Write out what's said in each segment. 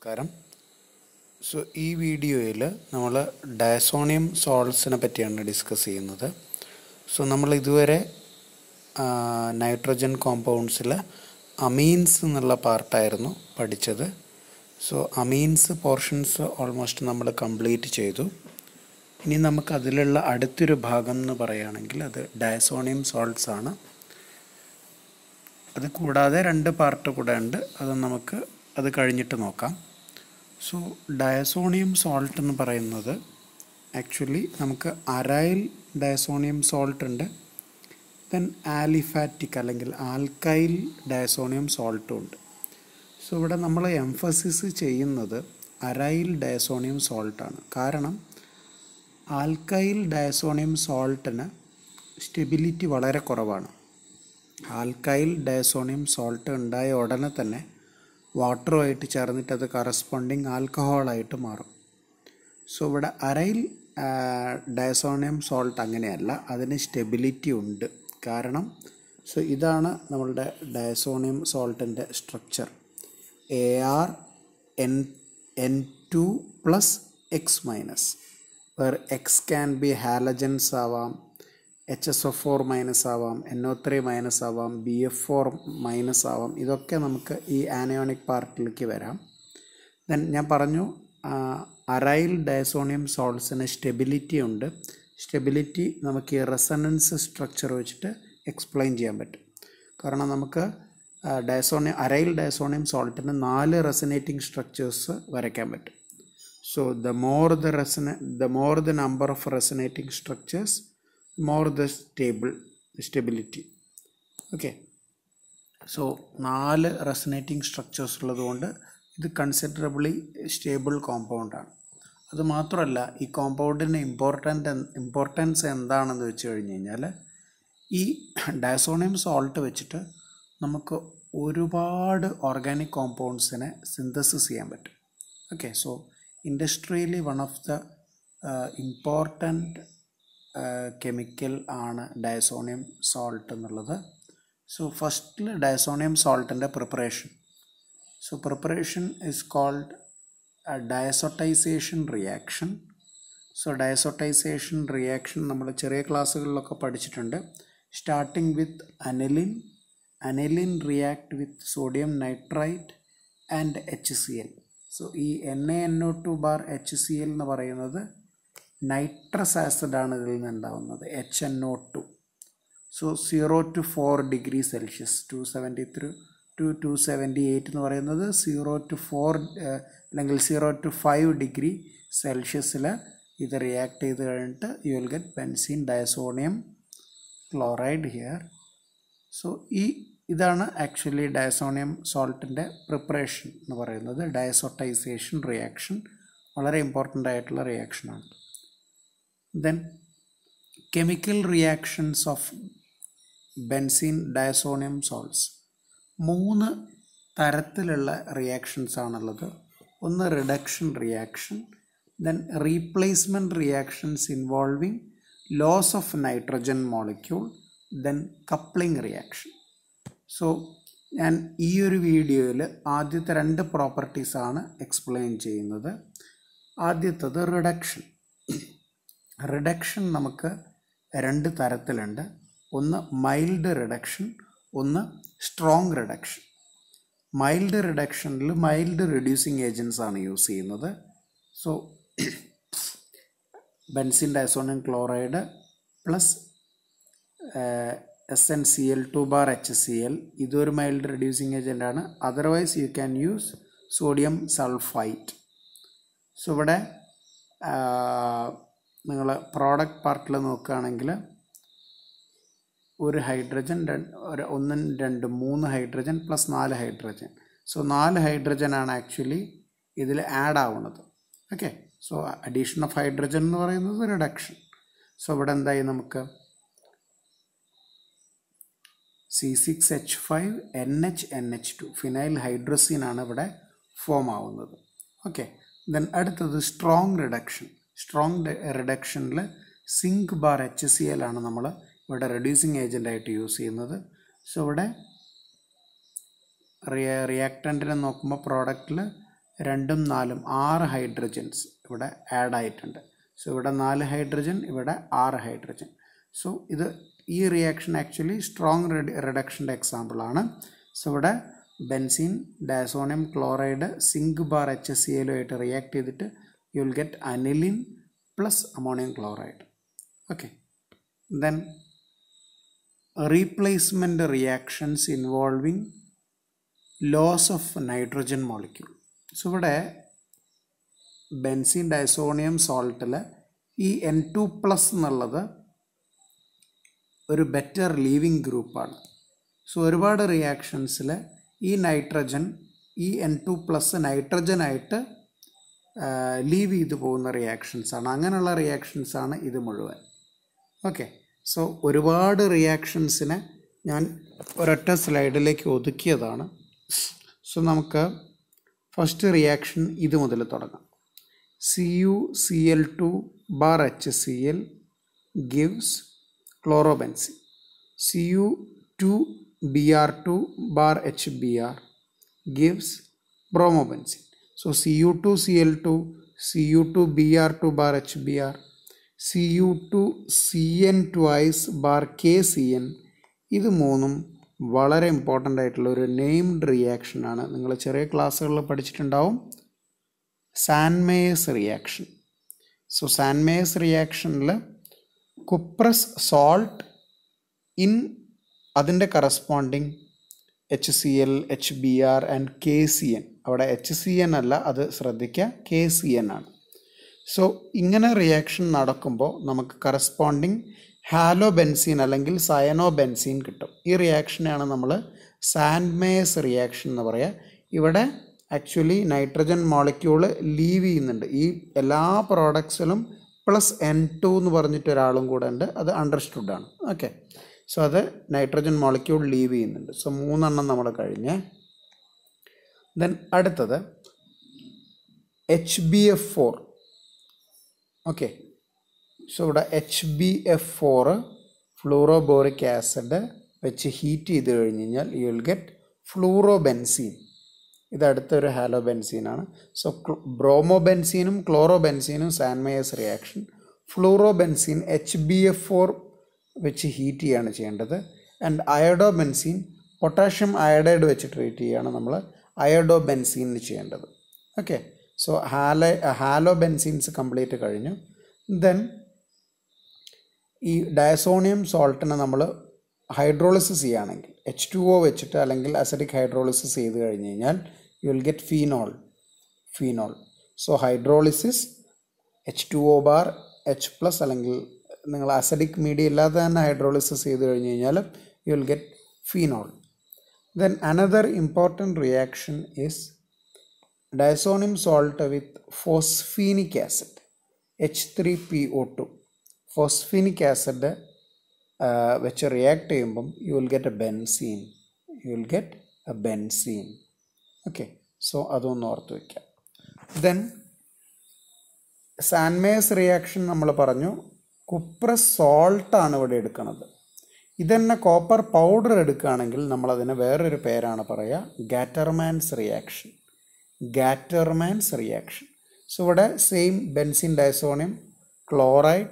നമസ്കാരം സോ ഈ വീഡിയോയിൽ നമ്മൾ ഡയസോണിയം സോൾട്സിനെ പറ്റിയാണ് ഡിസ്കസ് ചെയ്യുന്നത് സോ നമ്മൾ ഇതുവരെ നൈട്രജൻ കോമ്പൗണ്ട്സിൽ അമീൻസ് എന്നുള്ള പാർട്ടായിരുന്നു പഠിച്ചത് സോ അമീൻസ് പോർഷൻസ് ഓൾമോസ്റ്റ് നമ്മൾ കംപ്ലീറ്റ് ചെയ്തു ഇനി നമുക്ക് അതിലുള്ള അടുത്തൊരു ഭാഗം എന്ന് പറയുകയാണെങ്കിൽ അത് ഡയസോണിയം സോൾട്സ് ആണ് അത് കൂടാതെ രണ്ട് പാർട്ട് കൂടെ ഉണ്ട് അത് നമുക്ക് അത് കഴിഞ്ഞിട്ട് നോക്കാം സോ ഡയസോണിയം സോൾട്ട് എന്ന് പറയുന്നത് ആക്ച്വലി നമുക്ക് അരൈൽ ഡയസോണിയം സോൾട്ട് ഉണ്ട് ദെൻ ആലിഫാറ്റിക് അല്ലെങ്കിൽ ആൽക്കൈൽ ഡയസോണിയം സോൾട്ടും ഉണ്ട് സോ ഇവിടെ നമ്മൾ എംഫസിസ് ചെയ്യുന്നത് അരൈൽ ഡയസോണിയം സോൾട്ടാണ് കാരണം ആൽക്കൈൽ ഡയസോണിയം സോൾട്ടിന് സ്റ്റെബിലിറ്റി വളരെ കുറവാണ് ആൽക്കൈൽ ഡയസോണിയം സോൾട്ട് ഉണ്ടായ ഉടനെ തന്നെ വാട്ടറുമായിട്ട് ചേർന്നിട്ട് അത് കറസ്പോണ്ടിങ് ആൽക്കഹോളായിട്ട് മാറും സോ ഇവിടെ അരൈൽ ഡയസോണിയം സോൾട്ട് അങ്ങനെയല്ല അതിന് സ്റ്റെബിലിറ്റി ഉണ്ട് കാരണം സോ ഇതാണ് നമ്മളുടെ ഡയസോണിയം സോൾട്ടിൻ്റെ structure A R N N two plus X minus where X can be halogens ആവാം H S F four minus ആവാം എൻ ഒ ത്രീ മൈനസ് ആവാം ബി എഫ് ഫോർ മൈനസ് ആവാം ഇതൊക്കെ നമുക്ക് ഈ ആനയോണിക് പാർട്ടിലേക്ക് വരാം ദെൻ ഞാൻ പറഞ്ഞു അറൈൽ ഡയസോണിയം സോൾട്സിന് സ്റ്റെബിലിറ്റി ഉണ്ട് സ്റ്റെബിലിറ്റി നമുക്ക് ഈ റെസണൻസ് സ്ട്രക്ചർ വെച്ചിട്ട് എക്സ്പ്ലെയിൻ ചെയ്യാൻ പറ്റും കാരണം നമുക്ക് ഡയസോണിയം അരൈൽ ഡയസോണിയം സോൾട്ടിന് നാല് റെസനേറ്റിംഗ് സ്ട്രക്ചേഴ്സ് വരയ്ക്കാൻ പറ്റും so the more the resonance the more the number of resonating structures more the stable stability okay so നാല് റെസനേറ്റിംഗ് സ്ട്രക്ചേഴ്സ് ഉള്ളതുകൊണ്ട് ഇത് കൺസിഡറബിളി സ്റ്റേബിൾ കോമ്പൗണ്ടാണ് അത് മാത്രമല്ല ഈ കോമ്പൗണ്ടിൻ്റെ ഇമ്പോർട്ടൻ്റ് ഇമ്പോർട്ടൻസ് എന്താണെന്ന് വെച്ച് കഴിഞ്ഞ് കഴിഞ്ഞാൽ ഈ ഡയസോണിയം സോൾട്ട് വെച്ചിട്ട് നമുക്ക് ഒരുപാട് ഓർഗാനിക് കോമ്പൗണ്ട്സിനെ സിന്തസിസ് ചെയ്യാൻ പറ്റും okay so industrially one of the important chemical ആണ് ഡയസോണിയം സോൾട്ട് എന്നുള്ളത് സോ ഫസ്റ്റിൽ ഡയസോണിയം സോൾട്ടിൻ്റെ preparation so preparation is cold diazotization reaction so diazotization reaction നമ്മൾ ചെറിയ ക്ലാസ്സുകളിലൊക്കെ പഠിച്ചിട്ടുണ്ട് starting with aniline aniline react with sodium nitrite and H C L so ഈ N A N O two bar H C L എന്ന് പറയുന്നത് nitrous ആസിഡാണ് ഇതിൽ നിന്ന് ഉണ്ടാവുന്നത് H N O two so zero to four degree Celsius two seventy three to two seventy eight എന്ന് പറയുന്നത് zero to four അല്ലെങ്കിൽ സീറോ ടു ഫൈവ് ഡിഗ്രി സെൽഷ്യസിൽ ഇത് റിയാക്ട് ചെയ്ത് കഴിഞ്ഞിട്ട് you will get benzene diazonium chloride here so ഈ ഇതാണ് actually diazonium സോൾട്ടിൻ്റെ പ്രിപ്പറേഷൻ എന്ന് പറയുന്നത് ഡയസോട്ടൈസേഷൻ റിയാക്ഷൻ വളരെ ഇമ്പോർട്ടൻ്റ് ആയിട്ടുള്ള റിയാക്ഷനാണ് then chemical reactions of benzene diazonium salts മൂന്ന് തരത്തിലുള്ള റിയാക്ഷൻസ് ആണുള്ളത് ഒന്ന് reduction reaction then replacement reactions involving loss of nitrogen molecule then coupling reaction so ഞാൻ ഈ ഒരു വീഡിയോയിൽ ആദ്യത്തെ രണ്ട് പ്രോപ്പർട്ടീസാണ് എക്സ്പ്ലെയിൻ ചെയ്യുന്നത് ആദ്യത്തത് റിഡക്ഷൻ റിഡക്ഷൻ നമുക്ക് രണ്ട് തരത്തിലുണ്ട് ഒന്ന് മൈൽഡ് റിഡക്ഷൻ ഒന്ന് സ്ട്രോങ് റിഡക്ഷൻ മൈൽഡ് റിഡക്ഷനിൽ മൈൽഡ് റിഡ്യൂസിങ് ഏജൻസ് ആണ് യൂസ് ചെയ്യുന്നത് so benzene diazonium chloride plus S N C L two bar H C L ഇതൊരു മൈൽഡ് റിഡ്യൂസിങ് ഏജൻ്റ് ആണ് otherwise you can use sodium sulphite so ഇവിടെ നിങ്ങൾ product പാർട്ടിൽ നോക്കുകയാണെങ്കിൽ ഒരു ഹൈഡ്രജൻ ഒരു ഒന്നും രണ്ട് മൂന്ന് ഹൈഡ്രജൻ പ്ലസ് നാല് ഹൈഡ്രജൻ സോ നാല് ഹൈഡ്രജൻ ആണ് ആക്ച്വലി ഇതിൽ ആഡ് ആവുന്നത് okay so addition of hydrogen എന്ന് പറയുന്നത് റിഡക്ഷൻ സോ ഇവിടെ എന്തായി നമുക്ക് C six H five N H N H two phenyl hydrazine ആണ് ഇവിടെ ഫോം ആവുന്നത് ഓക്കെ ദെൻ അടുത്തത് സ്ട്രോങ് റിഡക്ഷൻ സ്ട്രോങ് റിഡക്ഷനിൽ zinc bar H C L ആണ് നമ്മൾ ഇവിടെ റെഡ്യൂസിങ് ഏജൻ്റ് ആയിട്ട് യൂസ് ചെയ്യുന്നത് സോ ഇവിടെ റിയ റിയാക്ടൻറ്റിനെ നോക്കുമ്പോൾ പ്രോഡക്റ്റിൽ രണ്ടും നാലും ആറ് ഹൈഡ്രജൻസ് ഇവിടെ ആഡ് ആയിട്ടുണ്ട് സോ ഇവിടെ നാല് ഹൈഡ്രജൻ ഇവിടെ ആറ് ഹൈഡ്രജൻ സോ ഇത് ഈ റിയാക്ഷൻ ആക്ച്വലി സ്ട്രോങ് റിഡക്ഷൻ്റെ എക്സാമ്പിളാണ് സോ ഇവിടെ benzene diazonium chloride zinc bar H S C എല്ലുമായിട്ട് റിയാക്ട് ചെയ്തിട്ട് you will get aniline plus ammonium chloride okay then replacement reactions involving loss of nitrogen molecule so ഇവിടെ benzene diazonium സോൾട്ടിൽ ഈ N two plus എന്നുള്ളത് ഒരു better living ഗ്രൂപ്പാണ് so ഒരുപാട് റിയാക്ഷൻസിൽ ഈ നൈട്രജൻ ഈ എൻ ടു പ്ലസ് നൈട്രജനായിട്ട് ലീവ് ചെയ്തു പോകുന്ന റിയാക്ഷൻസാണ് അങ്ങനെയുള്ള റിയാക്ഷൻസാണ് ഇത് മുഴുവൻ ഓക്കെ സോ ഒരുപാട് റിയാക്ഷൻസിനെ ഞാൻ ഒരൊറ്റ സ്ലൈഡിലേക്ക് ഒതുക്കിയതാണ് സോ നമുക്ക് ഫസ്റ്റ് റിയാക്ഷൻ ഇത് മുതൽ തുടങ്ങാം C U C L two bar H C L gives chlorobenzene C U two B R two bar H B R gives bromobenzene. So Cu2 Cl2, Cu2 Br2 bar HBr, Cu2 Cn twice bar KCN ഇത് മൂന്നും വളരെ important ആയിട്ടുള്ള ഒരു named reaction ആണ് നിങ്ങൾ ചെറിയ ക്ലാസ്സുകളിൽ പഠിച്ചിട്ടുണ്ടാവും സാൻമേയസ് റിയാക്ഷൻ സോ സാൻമേയസ് റിയാക്ഷനിൽ കുപ്രസ് സോൾട്ട് ഇൻ അതിൻ്റെ corresponding H C L H B R and K C N അവിടെ എച്ച് സി എൻ അല്ല അത് ശ്രദ്ധിക്കുക കെ സി എൻ ആണ് സോ ഇങ്ങനെ റിയാക്ഷൻ നടക്കുമ്പോൾ നമുക്ക് കറസ്പോണ്ടിങ് ഹാലോ ബെൻസീൻ അല്ലെങ്കിൽ സയനോ ബെൻസീൻ കിട്ടും ഈ റിയാക്ഷനെയാണ് നമ്മൾ സാൻഡ്മേസ് റിയാക്ഷൻ എന്ന് പറയുക ഇവിടെ ആക്ച്വലി നൈട്രജൻ മോളിക്യൂള് ലീവ് ചെയ്യുന്നുണ്ട് ഈ എല്ലാ പ്രോഡക്ട്സിലും പ്ലസ് എൻ ടു എന്ന് പറഞ്ഞിട്ട് ഒരാളും കൂടെ ഉണ്ട് അത് അണ്ടർസ്റ്റുഡ് ആണ് ഓക്കെ സോ അത് നൈട്രജൻ മോളിക്യൂൾ ലീവ് ചെയ്യുന്നുണ്ട് സോ മൂന്നെണ്ണം നമ്മൾ കഴിഞ്ഞ് ദെൻ അടുത്തത് H B F four okay so ഇവിടെ H B F four fluoroboric acid വെച്ച് ഹീറ്റ് ചെയ്ത് കഴിഞ്ഞ് കഴിഞ്ഞാൽ യു വിൽ ഗെറ്റ് ഫ്ലൂറോബെൻസീൻ ഇത് അടുത്തൊരു ഹാലോ ബെൻസീനാണ് സോ ബ്രോമോബെൻസീനും ക്ലോറോബെൻസീനും Sandmeyer's reaction fluorobenzene H B F four വെച്ച് ഹീറ്റ് ചെയ്യുകയാണ് ചെയ്യേണ്ടത് and iodo benzene potassium iodide വെച്ച് ട്രീറ്റ് ചെയ്യുകയാണ് നമ്മൾ അയഡോ ബെൻസീനിന് ചെയ്യേണ്ടത് okay so halo halo benzenes complete കഴിഞ്ഞു ദെൻ ഈ ഡയസോണിയം സോൾട്ടിനെ നമ്മൾ ഹൈഡ്രോളിസിസ് ചെയ്യുകയാണെങ്കിൽ എച്ച് ടു ഒ വെച്ചിട്ട് അല്ലെങ്കിൽ അസിഡിക് ഹൈഡ്രോളിസിസ് ചെയ്ത് കഴിഞ്ഞ് കഴിഞ്ഞാൽ you will get phenol phenol so hydrolysis H two O bar H plus അല്ലെങ്കിൽ നിങ്ങൾ അസിഡിക് മീഡിയ ഇല്ലാതെ തന്നെ ഹൈഡ്രോളിസിസ് ചെയ്ത് കഴിഞ്ഞ് കഴിഞ്ഞാൽ you will get phenol then another important reaction is diazonium salt with phosphinic acid H three P O two phosphinic acid വെച്ച് react ചെയ്യുമ്പം you will get a benzene you will get a benzene okay so അതൊന്ന് ഓർത്ത് വയ്ക്കാം then സാൻമേസ് reaction നമ്മൾ പറഞ്ഞു cuprous സോൾട്ടാണ് ഇവിടെ എടുക്കുന്നത് ഇതന്നെ കോപ്പർ പൗഡർ എടുക്കുകയാണെങ്കിൽ നമ്മളതിന് വേറൊരു പേരാണ് പറയുക Gattermann's reaction Gattermann's reaction so ഇവിടെ സെയിം ബെൻസിൻ ഡയസോണിയം ക്ലോറൈഡ്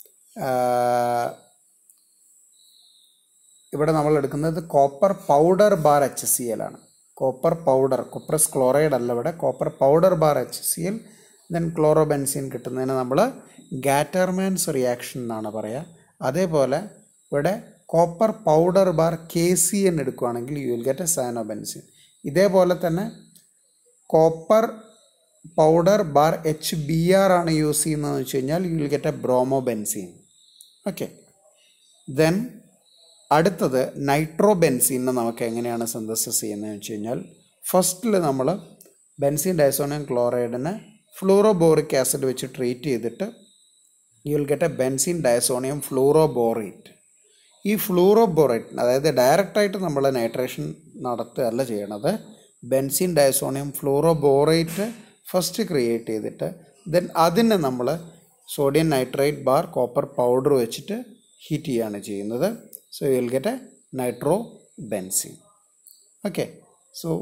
ഇവിടെ നമ്മൾ എടുക്കുന്നത് copper powder bar H C L ആണ് കോപ്പർ പൗഡർ കുപ്രസ് ക്ലോറൈഡ് അല്ല ഇവിടെ copper powder bar H C L then chlorobenzene കിട്ടുന്നതിന് നമ്മൾ ഗാറ്റർമാൻസ് റിയാക്ഷൻ എന്നാണ് പറയുക അതേപോലെ ഇവിടെ copper powder bar K C N എടുക്കുകയാണെങ്കിൽ you will get a cyanobenzene ഇതേപോലെ തന്നെ copper powder bar H B R ആണ് യൂസ് ചെയ്യുന്നതെന്ന് വെച്ച് കഴിഞ്ഞാൽ you will get a bromobenzene okay then അടുത്തത് നൈട്രോ ബെൻസീനെ നമുക്ക് എങ്ങനെയാണ് സിന്തസിസ് ചെയ്യുന്നതെന്ന് വെച്ച് കഴിഞ്ഞാൽ ഫസ്റ്റിൽ നമ്മൾ ബെൻസീൻ ഡയസോണിയം ക്ലോറൈഡിനെ ഫ്ലൂറോബോറിക് ആസിഡ് വെച്ച് ട്രീറ്റ് ചെയ്തിട്ട് you will get a benzene diazonium fluoroborate ഈ ഫ്ലൂറോബോറേറ്റ് അതായത് ഡയറക്റ്റായിട്ട് നമ്മൾ നൈട്രേഷൻ നടത്തുകയല്ല ചെയ്യണത് benzene diazonium fluoroborate first create ചെയ്തിട്ട് ദെൻ അതിനെ നമ്മൾ sodium nitrate bar copper powder വെച്ചിട്ട് ഹീറ്റ് ചെയ്യുകയാണ് ചെയ്യുന്നത് so you will get a nitro benzene okay so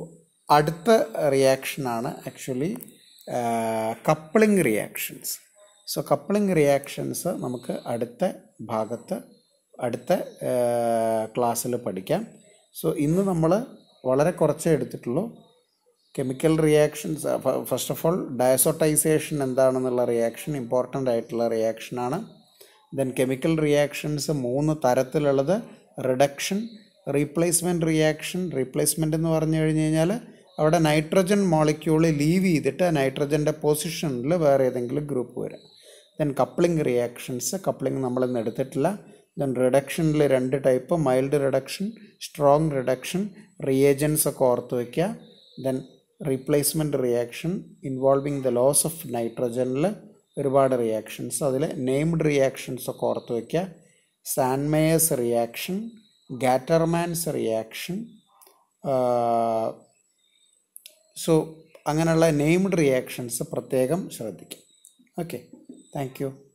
അടുത്ത റിയാക്ഷനാണ് actually coupling reactions so coupling reactions നമുക്ക് അടുത്ത ഭാഗത്ത് അടുത്ത ക്ലാസ്സിൽ പഠിക്കാം സോ ഇന്ന് നമ്മൾ വളരെ കുറച്ചേ എടുത്തിട്ടുള്ളൂ chemical reactions first of all diazotization എന്താണെന്നുള്ള റിയാക്ഷൻ ഇമ്പോർട്ടൻ്റ് ആയിട്ടുള്ള റിയാക്ഷനാണ് ദെൻ കെമിക്കൽ റിയാക്ഷൻസ് മൂന്ന് തരത്തിലുള്ളത് റിഡക്ഷൻ റീപ്ലേസ്മെൻറ്റ് റിയാക്ഷൻ റീപ്ലേസ്മെൻ്റ് എന്ന് പറഞ്ഞു കഴിഞ്ഞ് കഴിഞ്ഞാൽ അവിടെ നൈട്രജൻ മോളിക്യൂള് ലീവ് ചെയ്തിട്ട് നൈട്രജൻ്റെ പൊസിഷനിൽ വേറെ ഏതെങ്കിലും ഗ്രൂപ്പ് വരാം ദെൻ കപ്ലിംഗ് റിയാക്ഷൻസ് കപ്ലിംഗ് നമ്മളിന്ന് എടുത്തിട്ടില്ല ദെൻ റിഡക്ഷനിൽ രണ്ട് type mild reduction strong reduction reagents ഒക്കെ ഓർത്ത് വയ്ക്കുക then replacement reaction involving the loss of നൈട്രജനിൽ ഒരുപാട് റിയാക്ഷൻസ് അതിൽ നെയ്മഡ് റിയാക്ഷൻസ് ഒക്കെ ഓർത്ത് വയ്ക്കുക Sandmeyer's reaction Gattermann's reaction so അങ്ങനെയുള്ള നെയ്മഡ് റിയാക്ഷൻസ് പ്രത്യേകം ശ്രദ്ധിക്കും ഓക്കെ താങ്ക് യു